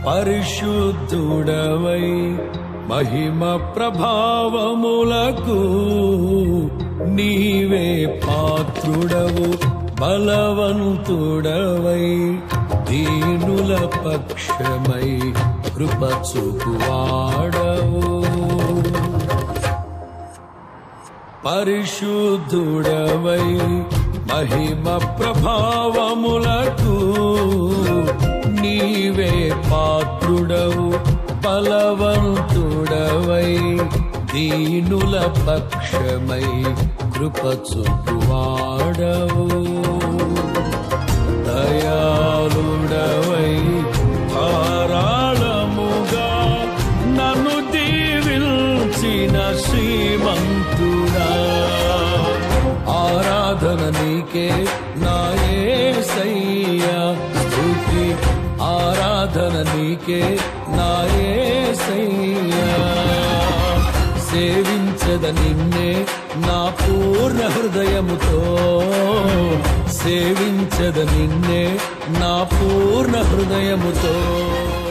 పరిశుద్ధుడవై మహిమ ప్రభావములకు నీవే పాత్రుడవు బలవంతుడవై దీనుల పక్షమై కృప చూపువాడవు పరిశుద్ధుడవై మహిమ ప్రభావములకు నీవే పాత్రుడవు బలవంతుడవై దీనుల పక్షమై కృప చూపువాడవు దయాళుడవై ధారాళముగా నన్ను దీవించిన శ్రీమంతుడా ఆరాధన నీకే నాయసయ్యా స్తుతి ఆరాధన నీకే నాయసయ్యా సేవించద నిన్నే నా పూర్ణ హృదయముతో సేవించద నిన్నే నా పూర్ణ హృదయముతో